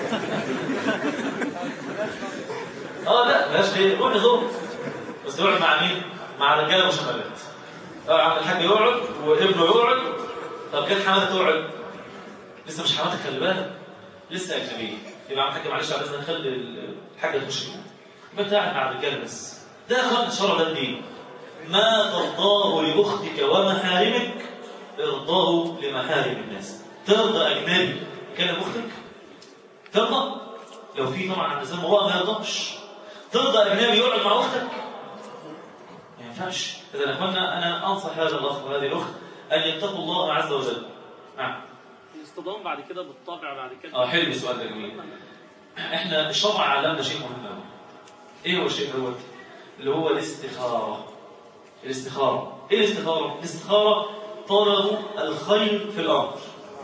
اه لا بلاش ليه؟ روح زور بس يقعد مع مين؟ مع رجاله وشمالات اه عم الحاج يقعد وابنه يقعد طب كانت حماتك تقعد لسه مش حماتك خلي بالك لسه اجنبيه يبقى عم الحاج معلش على اذنك خلي الحاجه تخش جوه يبقى انت قاعد مع الرجاله بس ده يا اخوان الشرع ده الدين ما ترضاه لاختك ومحارمك ارضاه لمحارم الناس ترضى اجنبي يكلم اختك ترضى لو في طبعا الانسان امراه ما يرضاش ترضى اجنبي يقعد مع اختك ما ينفعش اذا يا اخوانا انا انصح هذا الاخ وهذه الاخت ان يتقوا الله عز وجل نعم الاصطدام بعد كده بالطبع بعد كده اه حلو السؤال ده جميل احنا الشرع علمنا شيء مهم قوي ايه هو الشيء دوت اللي هو الاستخاره الاستخاره ايه الاستخاره الاستخاره طلب الخير في الامر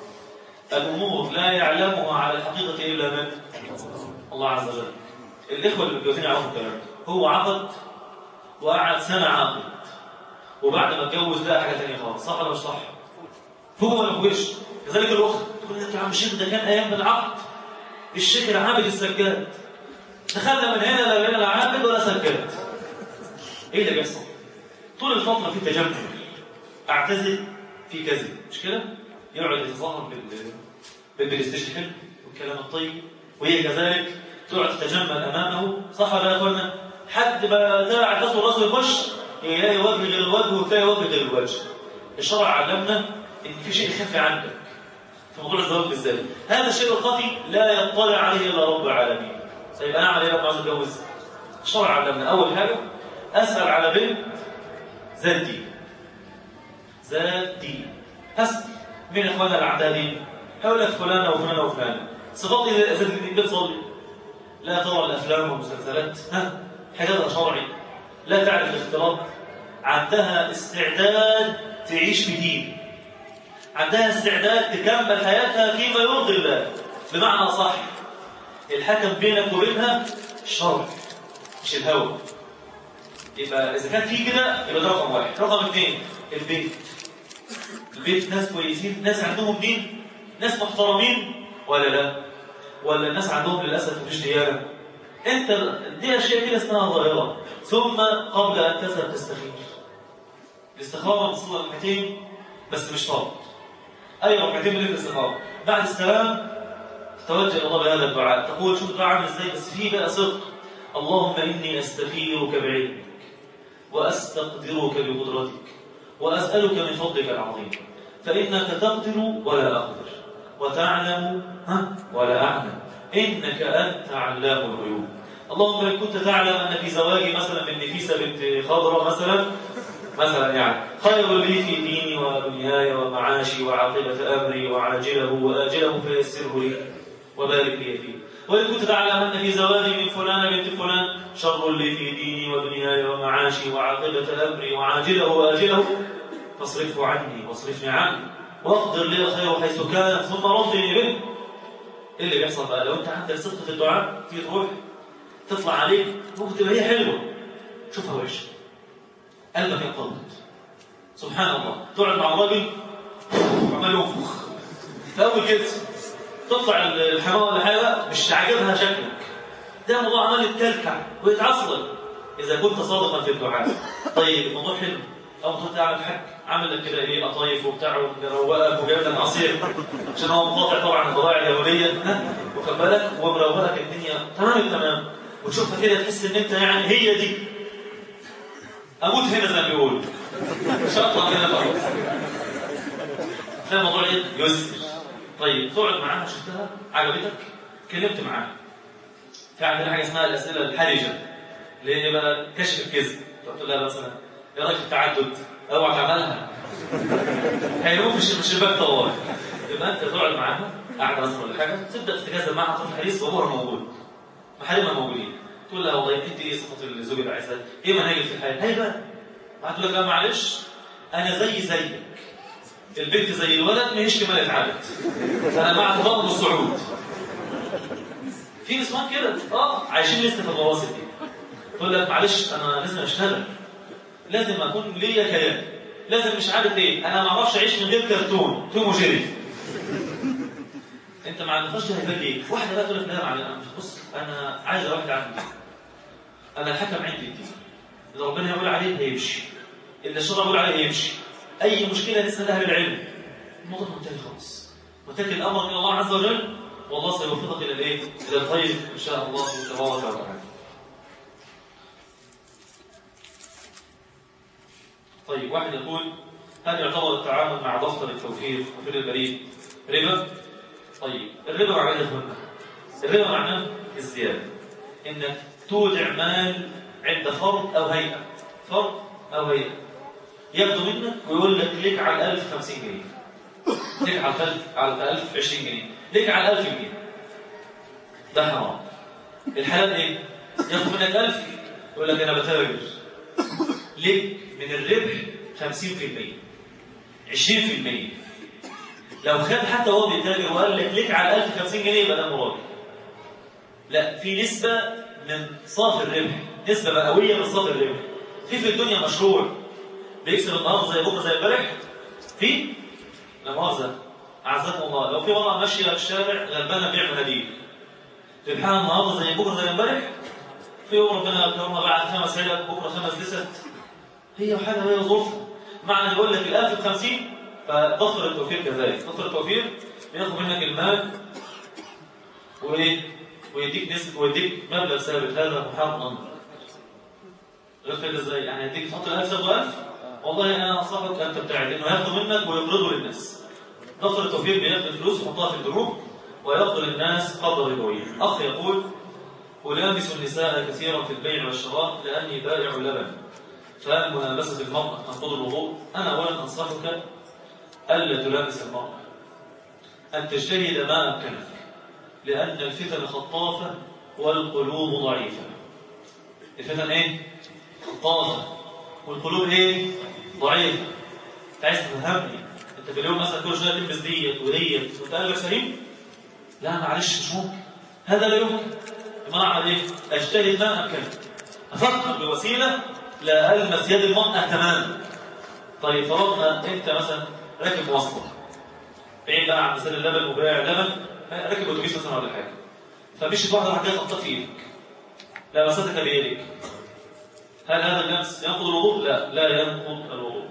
الامور لا يعلمها على الحقيقه الا من الله عز وجل الاخوه اللي متجوزين يعرفوا الكلام ده هو عقد وقعد سنه عاقد وبعد ما اتجوز لقى حاجه ثانيه خالص صح ولا مش صح؟ هو ولا فوقش كذلك الاخت تقول لك يا عم الشيخ ده كان ايام العقد الشيخ العابد السجاد دخلنا من هنا لا بين العابد ولا سجاد ايه اللي بيحصل؟ طول الفتره في تجمل اعتزل في كذب مش كده؟ يقعد يتظاهر بال بالبلاي ستيشن حلو والكلام الطيب وهي كذلك تقعد تتجمل امامه صح ولا يا اخوانا؟ حد ما تبع كسر راسه يخش يلاقي وجه غير الوجه وتلاقي وجه غير الوجه الشرع علمنا ان في شيء خفي عندك في موضوع الزواج بالذات هذا الشيء الخفي لا يطلع عليه الا رب العالمين طيب انا اعمل ايه لما عاوز اتجوز الشرع علمنا اول حاجه اسال على بنت ذات دين ذات دين اسال مين اخوانا الاعدادين هقول لك فلانه وفلانه وفلانه صفات ذات الدين بتصلي لا ترى الافلام والمسلسلات ها حجابها شرعي لا تعرف الاختلاط عندها استعداد تعيش في دين عندها استعداد تكمل حياتها فيما يرضي الله بمعنى صح الحكم بينك وبينها الشرع مش الهوى يبقى اذا كان في كده يبقى ده رقم واحد رقم اثنين البيت البيت ناس كويسين ناس عندهم دين ناس محترمين ولا لا ولا الناس عندهم للاسف مفيش ديانه انت دي اشياء كده اسمها ظاهره ثم قبل ان تذهب تستخير الاستخاره بتصل ركعتين بس مش فرض اي ركعتين من الاستخاره بعد السلام تتوجه الى الله بهذا الدعاء تقول شوف الدعاء عامل ازاي بس فيه بقى صدق اللهم اني استخيرك بعلمك واستقدرك بقدرتك واسالك من فضلك العظيم فانك تقدر ولا اقدر وتعلم ها ولا اعلم انك انت علام الغيوب اللهم ان كنت تعلم ان في زواجي مثلا من نفيسه بنت خضراء مثلا مثلا يعني خير لي في ديني ودنياي ومعاشي وعاقبه امري وعاجله واجله فيسره لي وبارك لي فيه وإن كنت تعلم أن في زواجي من فلان بنت فلان شر لي في ديني ودنياي ومعاشي وعاقبة أمري وعاجله وآجله فاصرفه عني واصرفني عنه واقدر لي الخير حيث كان ثم ردني به ايه اللي بيحصل بقى لو انت عندك صدق في الدعاء تيجي تروح تطلع عليك ممكن تبقى هي حلوه شوفها وحشه قلبك ينقبض سبحان الله تقعد مع الراجل وعمال ينفخ في اول كده تطلع الحمام ولا حاجه مش عاجبها شكلك ده موضوع عمال يتكلكع ويتعصب اذا كنت صادقا في الدعاء طيب الموضوع حلو او كنت عامل حاج عامل لك كده ايه قطايف وبتاع ومروقك وجايب لك عصير عشان هو مقاطع طبعا البضائع اليهوديه ها واخد بالك ومروقك الدنيا تمام التمام وتشوفها كده تحس ان انت يعني هي دي اموت هنا زي ما بيقولوا شطه كده خلاص ده الموضوع ايه يسر طيب تقعد معاها شفتها عجبتك كلمت معاها في عندنا حاجه اسمها الاسئله الحرجه اللي هي بقى كشف الكذب تقول لها مثلا ايه رايك في التعدد اوعى تعملها هيرموك في الش- الشباك طوال يبقى انت تقعد معاها قاعده مثلا ولا حاجه تبدا تتجاذب معاها تروح الحديث وابوها موجود محارمها موجودين تقول لها والله انت ايه صفه الزوج اللي عايزها؟ ايه منهجك في الحياه؟ هي بقى هتقول لك لا معلش انا زي زيك البنت زي الولد ما هيش كمال اتعبت انا مع تضامن الصعود في نسوان كده اه عايشين لسه في الرواسب دي تقول لك معلش انا لازم اشتغل لازم اكون ليا كيان لازم مش عارف ايه انا ما اعرفش اعيش من غير كرتون توم وجيري انت مع النقاش ده هيبان ليه واحده بقى تقول لك لا معلش انا مش بص انا عايز واحده عندي انا الحكم عندي الدين اللي ربنا يقول عليه هيمشي اللي الشرع يقول عليه هيمشي اي مشكله نسال اهل العلم الموضوع منتهي خالص وتكل الامر الى الله عز وجل والله سيوفقك الى الايه الى الخير ان شاء الله تبارك وتعالى طيب واحد يقول هل يعتبر التعامل مع دفتر التوفير وفي البريد ربا؟ طيب الربا معناه يا اخوانا الربا معناه الزياده انك تودع مال عند فرد او هيئه فرد او هيئه ياخده منك ويقول لك ليك على الألف 50 جنيه ليك على الألف على الألف 20 جنيه ليك على الألف جنيه ده حرام الحلال ايه؟ ياخد منك 1000 يقول لك انا بتاجر ليك من الربح 50% 20% لو خد حتى هو بيتاجر وقال لك ليك على 1000 50 جنيه يبقى ده مراد لا في نسبة من صافي الربح نسبة مئوية من صافي الربح في في الدنيا مشروع بيكسب النهارده زي بكره زي امبارح في لا مؤاخذة أعزكم الله لو في مرة ماشية في الشارع غلبانة بيع مناديل ربحها النهارده زي بكره زي امبارح في يوم ربنا كرمها بعد خمس علب بكره خمس لست هي وحاجه وهي ظروفها معنى يقول لك الألف بخمسين فدفتر التوفير كذلك دفتر التوفير بياخد منك المال وايه ويديك نسبة ويديك مبلغ ثابت هذا محرم امر غير كده ازاي يعني يديك تحط الألف تاخد ألف والله انا انصحك ان تبتعد انه ياخده منك ويقرضه للناس دفتر التوفير بياخد الفلوس ويحطها في البنوك ويقبض الناس قبض ربوي اخ يقول ألامس النساء كثيرا في البيع والشراء لأني بائع اللبن فهل ملامسة المرأة تنقض الوضوء؟ أنا أولا أنصحك ألا تلامس المرأة أن تجتهد ما أمكنك لأن الفتن خطافة والقلوب ضعيفة الفتن إيه؟ خطافة والقلوب إيه؟ ضعيفة أنت عايز تفهمني أنت في اليوم مثلا كل شوية تلبس ديت وديت وأنت قلبك سليم؟ لا معلش مش ممكن هذا لا يمكن ما أعمل إيه؟ أجتهد ما أمكنك أفكر بوسيلة لا ألمس يد المرأة تماما طيب فرضنا أنت مثلا راكب مواصلة بعيد بقى عن مثال اللبن وبائع اللبن راكب أتوبيس مثلا ولا حاجة فمشيت واحدة راح جاية خبطة في إيدك لمستك بيدك هل هذا اللمس ينقض الوضوء؟ لا لا ينقض الوضوء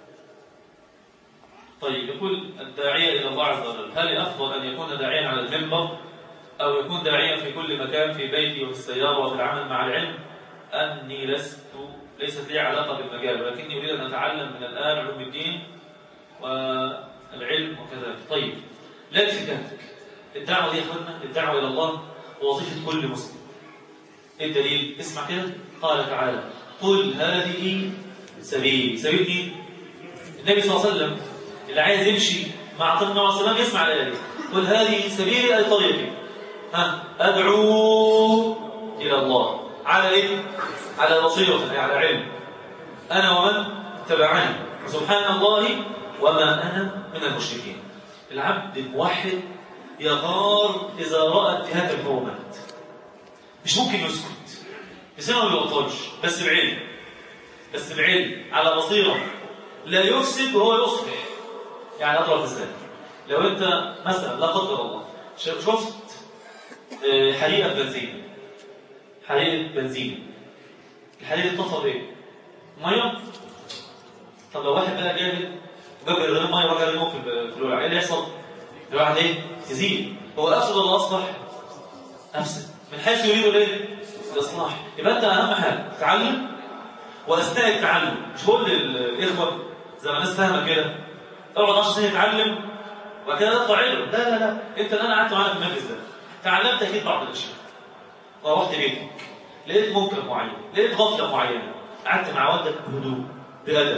طيب يقول الداعية إلى الله عز وجل هل أفضل أن يكون داعيا على المنبر أو يكون داعيا في كل مكان في بيتي وفي السيارة وفي العمل مع العلم أني لست ليست لي علاقة بالمجال ولكني أريد أن أتعلم من الآن علوم الدين والعلم وكذلك طيب لا تكاتك الدعوة دي يا أخوانا الدعوة إلى الله وظيفة كل مسلم إيه الدليل اسمع كده قال تعالى قل هذه سبيلي سبيل مين النبي صلى الله عليه وسلم اللي عايز يمشي مع طريق النبي عليه السلام يسمع الآية دي قل هذه سبيلي أي طريقي ها أدعو إلى الله على إيه؟ على بصيرة أي على علم أنا ومن تبعني سبحان الله وما أنا من المشركين العبد الموحد يغار إذا رأى انتهاك الحرمات مش ممكن يسكت لسانه ما بيبطلش بس بعلم بس بعلم على بصيرة لا يفسد وهو يصلح يعني أضرب مثال لو أنت مثلا لا قدر الله شفت حريقة بنزين حريقة بنزين الحريقة اتصل بايه؟ مية طب لو واحد بقى جاهل وجاب غير المية وجاب الموت في الولع ايه اللي يحصل؟ الواحد ايه؟ يزيد هو افسد ولا اصلح؟ افسد من حيث يريد الايه؟ الاصلاح يبقى انت اهم حاجه تتعلم واثناء التعلم مش بقول للاخوه زي ما الناس فاهمه كده اقعد 10 سنين تتعلم وبعد كده تطلع علم لا لا لا انت اللي انا قعدت معاك في المجلس ده تعلمت اكيد بعض الاشياء روحت بيتك لقيت منكر معين لقيت غفله معينه قعدت مع والدك بهدوء بادب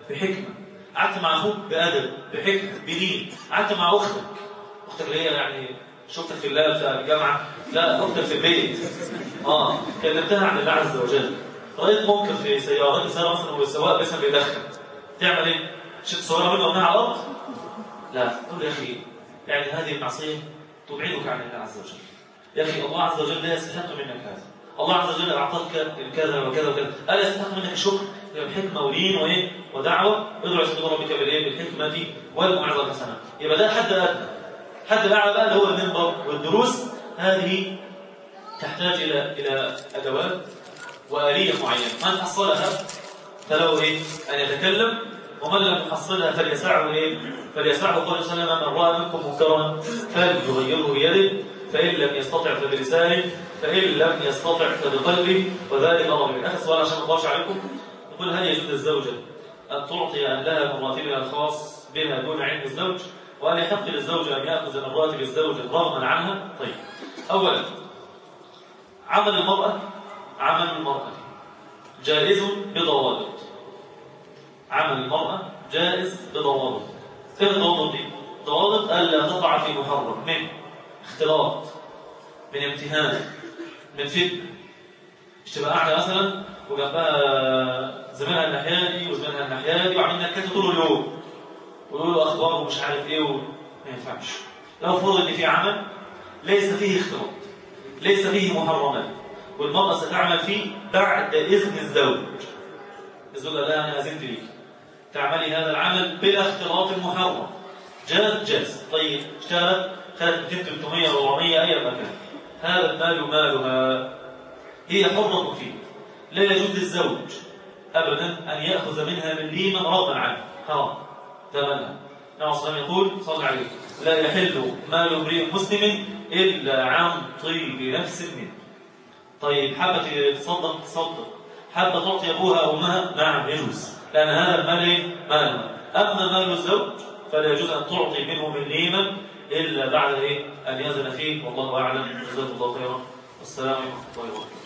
بحكمة قعدت مع أخوك بأدب بحكمة بدين قعدت مع أختك أختك اللي هي يعني شفتك في الله في الجامعة لا أختك في البيت آه كلمتها عن الله عز وجل رأيت منكر في سيارة سيارة مثلا والسواق مثلا بيدخن تعمل إيه؟ شفت صورة منه ومنها على الأرض؟ لا تقول يا أخي يعني هذه المعصية تبعدك عن الله عز وجل يا أخي الله عز وجل لا يستحق منك هذا الله عز وجل أعطاك كذا وكذا وكذا ألا يستحق منك الشكر بحكمة ودين وإيه ودعوة ادعو إلى ربك بالإيه بالحكمة والموعظة الحسنة يبقى ده حد أدنى حد الأعلى بقى اللي هو المنبر والدروس هذه تحتاج إلى إلى أدوات وآلية معينة من حصلها فله إيه أن يتكلم ومن لم يحصلها فليسعه إيه فليسعه قال صلى الله عليه وسلم من رأى منكم منكرا فليغيره بيده فإن لم يستطع فبلسانه فإن لم يستطع فبقلبه وذلك أمر من آخر سؤال عشان ما أطولش عليكم يقول هل يجوز الزوجة أن تعطي أهلها من راتبها الخاص بها دون علم الزوج وأن يحق للزوج أن يأخذ من راتب الزوج رغما عنها طيب أولا عمل المرأة عمل المرأة جائز بضوابط عمل المرأة جائز بضوابط كيف الضوابط دي؟ ضوابط ألا تقع في محرم من اختلاط من امتهان من فتنة مش تبقى قاعدة مثلا وجنبها زميلها الناحية دي وزميلها الناحية دي وعاملين نكات طول اليوم ويقولوا اخبار ومش عارف ايه و... ما ينفعش لو فرض ان في عمل ليس فيه اختلاط ليس فيه محرمات والمرأة ستعمل فيه بعد إذن الزوج الزوج قال لها أنا أذنت ليك تعملي هذا العمل بلا اختلاط محرم جاز جاز طيب اشتغلت خدت 200 300 400 أي مكان هذا المال مالها هي حرة فيه لا يجوز للزوج أبدا أن يأخذ منها مليما رغما عنه حرام ثمنها نعم صلى يقول صلى عليه لا يحل مال امرئ مسلم إلا عن طيب نفس منه طيب حابة تصدق تصدق حابة تعطي أبوها أو أمها نعم يجوز لأن هذا المال مالها أما مال الزوج فلا يجوز أن تعطي منه مليما إلا بعد إيه أن يأذن فيه والله أعلم جزاك الله خيرا والسلام عليكم ورحمة الله وبركاته